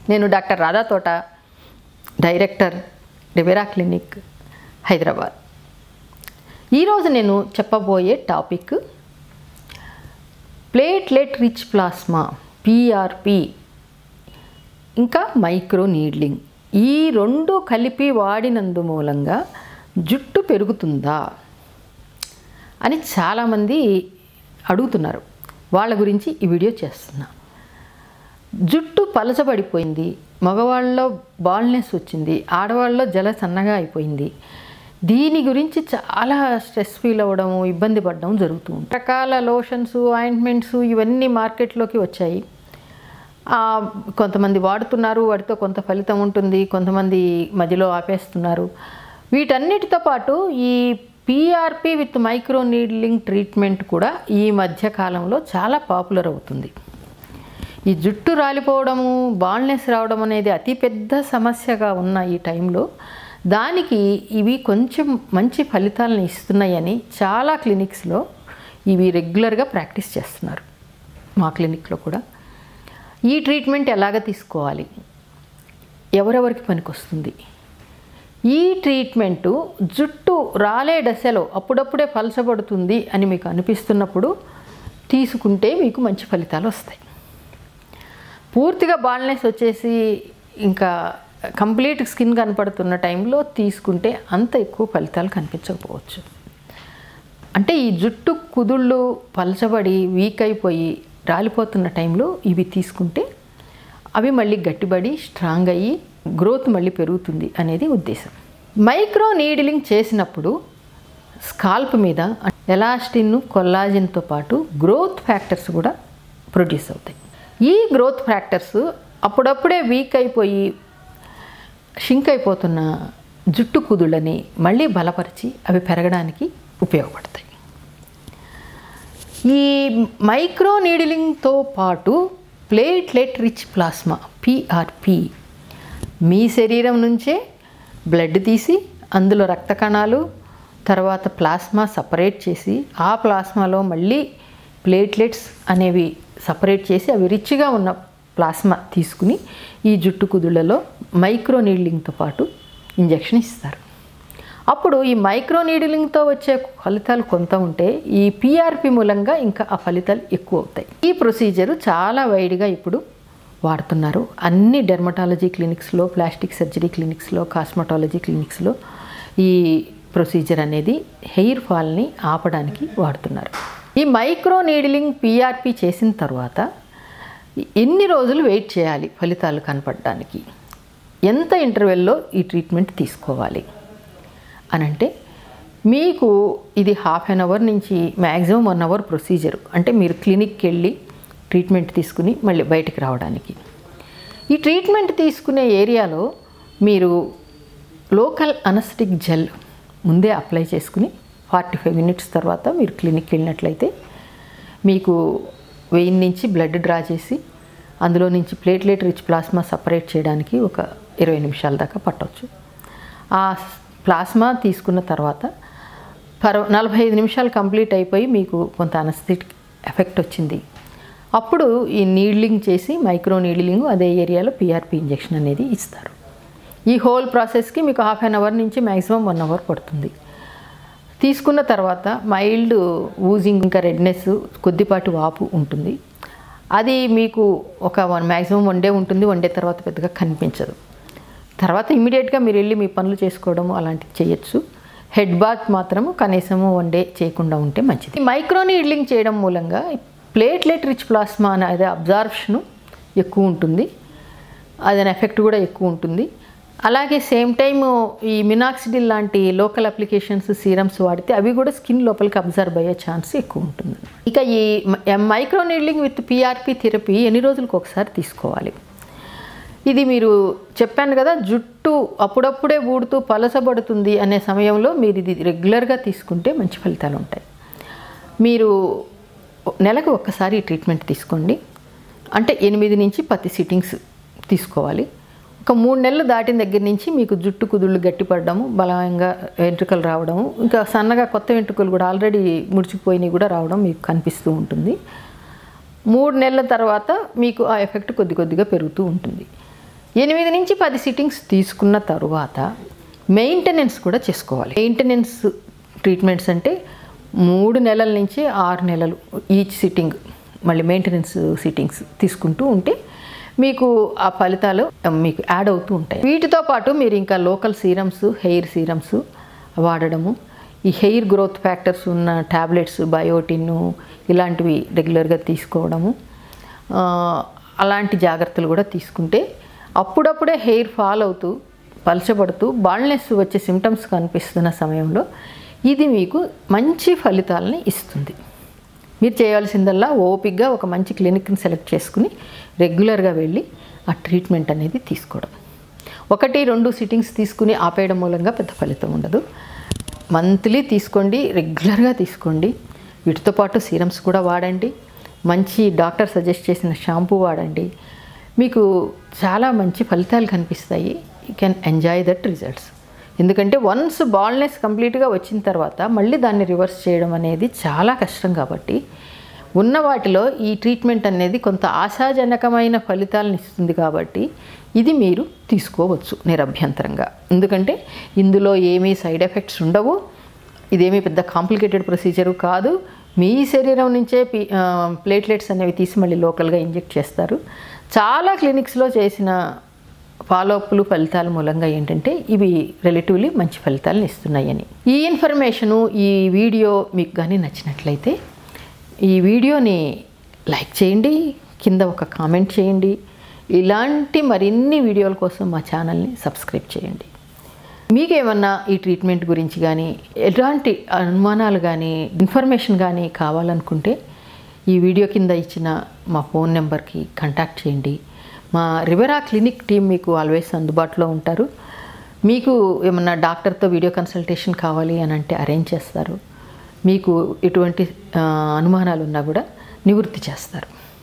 నేను డాక్టర్ రాధా తోట director Rivera clinic Hyderabad ఈరోజు నేను చెప్పబోయే topic platelet rich plasma PRP ఇంకా మైక్రో నీడ్లింగ్ ఈ రెండు కలిపి వాడినందు మూలంగా జుట్టు పెరుగుతుందా అని చాలామంది అడుగుతున్నారు వాళ్ళ గురించి ఈ వీడియో చేస్తున్నా జుట్టు పలచబడిపోయింది మగవాళ్ళలో బాల్నెస్ వచ్చింది ఆడవాళ్ళలో జల సన్నగా అయిపోయింది దీని గురించి చాలా స్ట్రెస్ ఫీల్ అవ్వడం ఇబ్బంది పడడం జరుగుతుంది రకాల లోషన్స్ ఆయింట్మెంట్స్ ఇవన్నీ మార్కెట్లోకి వచ్చాయి ఆ, కొంతమంది వాడుతున్నారు వాటితో కొంత ఫలితం ఉంటుంది కొంతమంది మధ్యలో ఆపేస్తున్నారు వీటన్నిటితో పాటు ఈ PRP with micro needling treatment కూడా ఈ మధ్య కాలంలో చాలా పాపులర్ అవుతుంది ఈ జుట్టు రాలిపోవడము బాల్నెస్ రావడం అనేది అతిపెద్ద సమస్యగా ఉన్న ఈ టైంలో దానికి ఇవి కొంచెం మంచి ఫలితాలను ఇస్తున్నాయని చాలా క్లినిక్స్లో ఇవి రెగ్యులర్గా ప్రాక్టీస్ చేస్తున్నారు మా క్లినిక్లో కూడా ఈ ట్రీట్మెంట్ ఎలాగ తీసుకోవాలి ఎవరెవరికి పనికొస్తుంది ఈ ట్రీట్మెంటు జుట్టు రాలే దశలో అప్పుడప్పుడే పలచబడుతుంది అని మీకు అనిపిస్తున్నప్పుడు తీసుకుంటే మీకు మంచి ఫలితాలు వస్తాయి పూర్తిగా బాల్నెస్ వచ్చేసి ఇంకా కంప్లీట్ స్కిన్ కనపడుతున్న టైంలో తీసుకుంటే అంత ఎక్కువ ఫలితాలు కనిపించకపోవచ్చు అంటే ఈ జుట్టు కుదుళ్ళు పలచబడి వీక్ అయిపోయి రాలిపోతున్న టైంలో ఇవి తీసుకుంటే అవి మళ్ళీ గట్టిబడి స్ట్రాంగ్ అయ్యి గ్రోత్ మళ్ళీ పెరుగుతుంది అనేది ఉద్దేశం మైక్రో నీడిలింగ్ చేసినప్పుడు స్కాల్ప్ మీద ఎలాస్టిన్ కొల్లాజిన్తో పాటు గ్రోత్ ఫ్యాక్టర్స్ కూడా ప్రొడ్యూస్ అవుతాయి ఈ గ్రోత్ ఫ్యాక్టర్స్ అప్పుడప్పుడే వీక్ అయిపోయి షింక్ అయిపోతున్న జుట్టు కుదుళ్ళని మళ్ళీ బలపరిచి అవి పెరగడానికి ఉపయోగపడతాయి ఈ మైక్రో నీడిలింగ్తో పాటు ప్లేట్లెట్ రిచ్ ప్లాస్మా పిఆర్పి మీ శరీరం నుంచే బ్లడ్ తీసి అందులో రక్త కణాలు తర్వాత ప్లాస్మా సపరేట్ చేసి ఆ ప్లాస్మాలో మళ్ళీ ప్లేట్లెట్స్ అనేవి సపరేట్ చేసి అవి రిచ్గా ఉన్న ప్లాస్మా తీసుకుని ఈ జుట్టు కుదుళ్ళలో మైక్రో నీడ్లింగ్తో పాటు ఇంజెక్షన్ ఇస్తారు అప్పుడు ఈ మైక్రో నీడిలింగ్తో వచ్చే ఫలితాలు కొంత ఉంటే ఈ పిఆర్పి మూలంగా ఇంకా ఆ ఫలితాలు ఎక్కువ అవుతాయి ఈ ప్రొసీజర్ చాలా వైడ్గా ఇప్పుడు వాడుతున్నారు అన్ని డెర్మటాలజీ క్లినిక్స్లో ప్లాస్టిక్ సర్జరీ క్లినిక్స్లో కాస్మెటాలజీ క్లినిక్స్లో ఈ ప్రొసీజర్ అనేది హెయిర్ ఫాల్ని ఆపడానికి వాడుతున్నారు ఈ మైక్రో నీడిలింగ్ పిఆర్పి చేసిన తర్వాత ఎన్ని రోజులు వెయిట్ చేయాలి ఫలితాలు కనపడడానికి ఎంత ఇంటర్వెల్లో ఈ ట్రీట్మెంట్ తీసుకోవాలి అని అంటే మీకు ఇది హాఫ్ అన్ అవర్ నుంచి మ్యాక్సిమం వన్ అవర్ ప్రొసీజర్ అంటే మీరు క్లినిక్కి వెళ్ళి ట్రీట్మెంట్ తీసుకుని మళ్ళీ బయటికి రావడానికి ఈ ట్రీట్మెంట్ తీసుకునే ఏరియాలో మీరు లోకల్ అనస్థెటిక్ జెల్ ముందే అప్లై చేసుకుని ఫార్టీ ఫైవ్ మినిట్స్ తర్వాత మీరు క్లినిక్కి వెళ్ళినట్లయితే మీకు వెయిన్ నుంచి బ్లడ్ డ్రా చేసి అందులో నుంచి ప్లేట్లెట్ రిచ్ ప్లాస్మా సపరేట్ చేయడానికి ఒక ఇరవై నిమిషాల దాకా పట్టవచ్చు ఆ ప్లాస్మా తీసుకున్న తర్వాత పర్ నలభై ఐదు నిమిషాలు కంప్లీట్ అయిపోయి మీకు కొంత అనస్థెటిక్ ఎఫెక్ట్ వచ్చింది అప్పుడు ఈ నీడ్లింగ్ చేసి మైక్రో నీడ్లింగ్ అదే ఏరియాలో పిఆర్పి ఇంజెక్షన్ అనేది ఇస్తారు ఈ హోల్ ప్రాసెస్కి మీకు హాఫ్ అన్ అవర్ నుంచి మ్యాక్సిమం వన్ అవర్ పడుతుంది తీసుకున్న తర్వాత మైల్డ్ ఊజింగ్ ఇంకా రెడ్నెస్ కొద్దిపాటి వాపు ఉంటుంది అది మీకు ఒక వన్ మ్యాక్సిమం వన్ డే ఉంటుంది వన్ డే తర్వాత పెద్దగా కనిపించదు తర్వాత ఇమీడియట్గా మీరు వెళ్ళి మీ పనులు చేసుకోవడము అలాంటివి చేయొచ్చు హెడ్ బాత్ మాత్రము కనీసము వన్ డే చేయకుండా ఉంటే మంచిది ఈ మైక్రో నీడ్లింగ్ చేయడం మూలంగా ప్లేట్లెట్ రిచ్ ప్లాస్మా అనేది అబ్జార్ప్షను ఎక్కువ ఉంటుంది అదని ఎఫెక్ట్ కూడా ఎక్కువ ఉంటుంది అలాగే సేమ్ టైం ఈ మినాక్సిడిల్ లాంటి లోకల్ అప్లికేషన్స్ సీరమ్స్ వాడితే అవి కూడా స్కిన్ లోపలికి అబ్జర్వ్ అయ్యే ఛాన్స్ ఎక్కువ ఉంటుంది ఇక ఈ micro needling with PRP therapy ఎన్ని రోజులకు ఒకసారి తీసుకోవాలి ఇది మీరు చెప్పాను కదా జుట్టు అప్పుడప్పుడే ఊడుతూ పలసబడుతుంది అనే సమయంలో మీరు ఇది రెగ్యులర్గా తీసుకుంటే మంచి ఫలితాలు ఉంటాయి మీరు నెలకు ఒక్కసారి ఈ ట్రీట్మెంట్ తీసుకోండి అంటే ఎనిమిది నుంచి పది సిట్టింగ్స్ తీసుకోవాలి ఒక మూడు నెలలు దాటిన దగ్గర నుంచి మీకు జుట్టు కుదుళ్ళు గట్టిపడడము బలంగా వెంట్రుకలు రావడము ఇంకా సన్నగా కొత్త వెంట్రుకలు కూడా ఆల్రెడీ ముడిచిపోయినవి కూడా రావడం మీకు కనిపిస్తూ ఉంటుంది మూడు నెలల తర్వాత మీకు ఆ ఎఫెక్ట్ కొద్ది కొద్దిగా పెరుగుతూ ఉంటుంది ఎనిమిది నుంచి పది సిట్టింగ్స్ తీసుకున్న తరువాత మెయింటెనెన్స్ కూడా చేసుకోవాలి మెయింటెనెన్స్ ట్రీట్మెంట్స్ అంటే మూడు నెలల నుంచి ఆరు నెలలు ఈచ్ సిట్టింగ్ మళ్ళీ మెయింటెనెన్స్ సిట్టింగ్స్ తీసుకుంటూ ఉంటే మీకు ఆ ఫలితాలు మీకు యాడ్ అవుతూ ఉంటాయి వీటితో పాటు మీరు ఇంకా లోకల్ సీరమ్స్ హెయిర్ సీరమ్స్ వాడడము ఈ హెయిర్ గ్రోత్ ఫ్యాక్టర్స్ ఉన్న ట్యాబ్లెట్స్ బయోటిన్ ఇలాంటివి రెగ్యులర్గా తీసుకోవడము ఆ, అలాంటి జాగ్రత్తలు కూడా తీసుకుంటే అప్పుడప్పుడే హెయిర్ ఫాల్ అవుతూ పలచబడుతూ బాల్నెస్ వచ్చే సిమ్టమ్స్ కనిపిస్తున్న సమయంలో ఇది మీకు మంచి ఫలితాలని ఇస్తుంది మీరు చేయాల్సిందల్లా ఓపిక్గా ఒక మంచి క్లినిక్ని సెలెక్ట్ చేసుకుని రెగ్యులర్గా వెళ్ళి ఆ ట్రీట్మెంట్ అనేది తీసుకోవడం ఒకటి రెండు సిట్టింగ్స్ తీసుకుని ఆపేయడం మూలంగా పెద్ద ఫలితం ఉండదు మంత్లీ తీసుకోండి రెగ్యులర్గా తీసుకోండి వీటితో పాటు సీరమ్స్ కూడా వాడండి మంచి డాక్టర్ సజెస్ట్ చేసిన షాంపూ వాడండి మీకు చాలా మంచి ఫలితాలు కనిపిస్తాయి you can enjoy that results ఎందుకంటే వన్స్ బాల్నెస్ కంప్లీట్గా వచ్చిన తర్వాత మళ్ళీ దాన్ని రివర్స్ చేయడం అనేది చాలా కష్టం కాబట్టి ఉన్న వాటిలో ఈ ట్రీట్మెంట్ అనేది కొంత ఆశాజనకమైన ఫలితాలను ఇస్తుంది కాబట్టి ఇది మీరు తీసుకోవచ్చు నిరభ్యంతరంగా ఎందుకంటే ఇందులో ఏమీ సైడ్ ఎఫెక్ట్స్ ఉండవు ఇదేమీ పెద్ద కాంప్లికేటెడ్ ప్రొసీజరు కాదు మీ శరీరం నుంచే పి ప్లేట్లెట్స్ అనేవి తీసి మళ్ళీ లోకల్గా ఇంజెక్ట్ చేస్తారు చాలా క్లినిక్స్లో చేసిన ఫాలోఅప్లు ఫలితాల మూలంగా ఏంటంటే ఇవి రిలేటివ్లీ మంచి ఫలితాలను ఇస్తున్నాయని ఈ ఇన్ఫర్మేషను ఈ వీడియో మీకు కానీ నచ్చినట్లయితే ఈ వీడియోని లైక్ చేయండి కింద ఒక కామెంట్ చేయండి ఇలాంటి మరిన్ని వీడియోల కోసం మా ఛానల్ని సబ్స్క్రైబ్ చేయండి మీకేమన్నా ఈ ట్రీట్మెంట్ గురించి కానీ ఎలాంటి అనుమానాలు కానీ ఇన్ఫర్మేషన్ కానీ కావాలనుకుంటే ఈ వీడియో కింద ఇచ్చిన మా ఫోన్ నెంబర్కి కాంటాక్ట్ చేయండి మా రివెరా క్లినిక్ టీం మీకు ఆల్వేస్ అందుబాటులో ఉంటారు మీకు ఏమన్నా డాక్టర్తో వీడియో కన్సల్టేషన్ కావాలి అని అంటే అరేంజ్ చేస్తారు మీకు ఎటువంటి ఆ, అనుమానాలు ఉన్నా కూడా నివృత్తి చేస్తారు